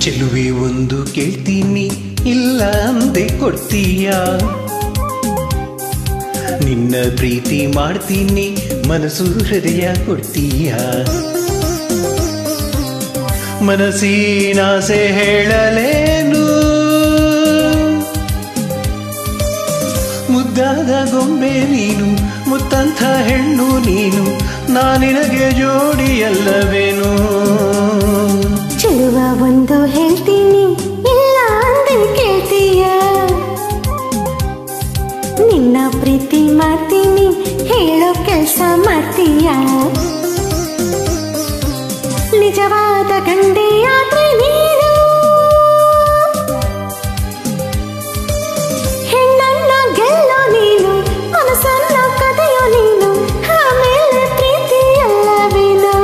ಚೆಲುವೆ ಒಂದು ಕೇಳ್ತೀನಿ ಇಲ್ಲ ಅಂದೆ ಕೊಡ್ತೀಯ ನಿನ್ನ ಪ್ರೀತಿ ಮಾಡ್ತೀನಿ ಮನಸ್ಸು ಹೃದಯ ಕೊಡ್ತೀಯ ಮನಸ್ಸಿನಾಸೆ ಹೇಳಲೇನು ಮುದ್ದಾದ ಗೊಂಬೆ ನೀನು ಮುತ್ತಂಥ ಹೆಣ್ಣು ನೀನು ನಾನಿನಗೆ ಜೋಡಿಯಲ್ಲವೇನು ಚೆಲುವ ಒಂದು ಹೇಳ್ತೀನಿ ಇಲ್ಲ ಅಂದೆ ಕೇಳ್ತೀಯ ನಿನ್ನ ಪ್ರೀತಿ ಮಾಡ್ತೀನಿ ಹೇಳೋ ಕೆಲಸ ಮಾಡ್ತೀಯ ನಿಜವಾದ ಗಂಡೆ ಆದ್ರೆ ನೀನು ಹೆಣ್ಣನ್ನ ಗೆಲ್ಲೋ ನೀನು ಮನಸ್ಸನ್ನ ಕದೆಯೋ ನೀನು ಆಮೇಲೆ ಪ್ರೀತಿ ಅಲ್ಲವೇನೋ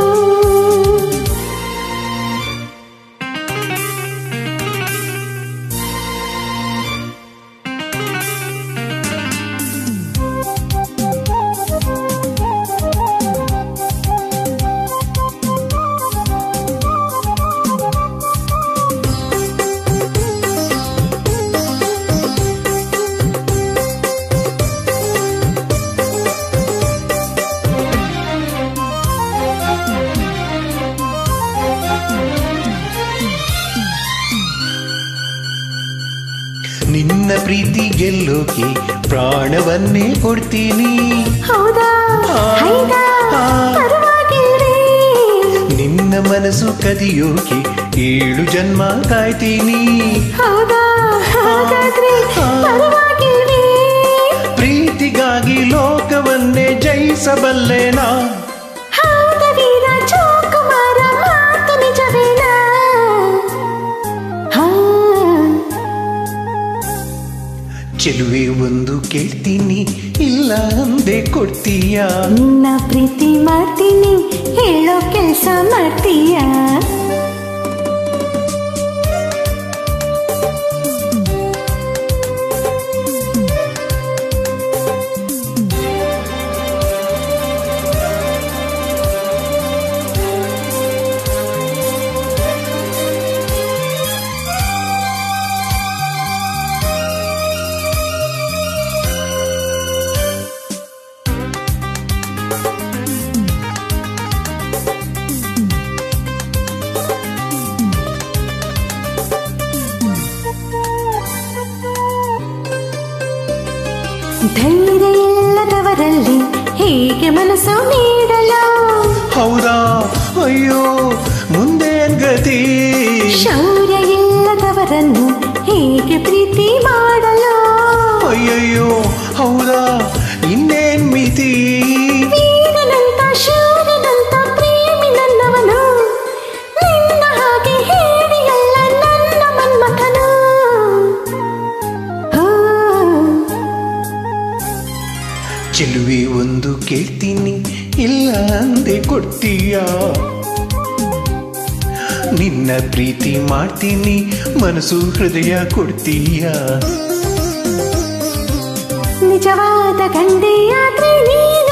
ನಿನ್ನ ಪ್ರೀತಿ ಗೆಲ್ಲೋಕೆ ಪ್ರಾಣವನ್ನೇ ಕೊಡ್ತೀನಿ ಹೌದಾ ಹೈದಾ ಪರವಾಗಿಲ್ವೇ ನಿನ್ನ ಮನಸ್ಸು ಕದಿಯೋಕೆ ಏಳು ಜನ್ಮ ಕಾಯ್ತೀನಿ ಹೌದಾ ಹಾಗಾದ್ರೆ ಪರವಾಗಿಲ್ವೇ ಪ್ರೀತಿಗಾಗಿ ಲೋಕವನ್ನೇ ಜಯಿಸಬಲ್ಲೆನಾ ಹೌದ ವೀರ ಚೌಕುಮಾರ ಮಾತು ನಿಜವೇನಾ ಹಾ ಚೆಲುವೆ ಒಂದು ಕೇಳ್ತೀನಿ ಇಲ್ಲ ಅಂದೆ ಕೊಡ್ತೀಯ ನಿನ್ನ ಪ್ರೀತಿ ಮಾಡ್ತೀನಿ ಹೇಳೋ ಕೆಲಸ ಮಾಡ್ತೀಯ ಧೈರ್ಯ ಇಲ್ಲದವರಲ್ಲಿ ಹೇಗೆ ಮನಸ್ಸು ನೀಡಲ ಹೌದಾ ಅಯ್ಯೋ ಮುಂದೇನ್ ಗತಿ ಶೌರ್ಯ ಇಲ್ಲದವರನ್ನು ಹೇಗೆ ಪ್ರೀತಿ ಮಾಡಲು ಅಯ್ಯಯ್ಯೋ ಹೌದಾ ಇನ್ನೇನ್ ಮಿತಿ ವೀರನಂತ ಶೂರನಂತ ಪ್ರೇಮಿ ನನ್ನವನು ನಿನ್ನ ಹಾಗೆ ಹೇಳಿಯಲ್ಲ ನನ್ನ ಮನ್ಮಥನು ಹೋ ಚೆಲುವೆ ಒಂದು ಕೇಳ್ತೀನಿ ಇಲ್ಲ ಅಂದೆ ಕೊಡ್ತೀಯ ನಿನ್ನ ಪ್ರೀತಿ ಮಾಡ್ತೀನಿ ಮನಸ್ಸು ಹೃದಯ ಕೊಡ್ತೀಯ ನಿಜವಾದ ಗಂಡೆಯಾದ್ರೆ ನೀನು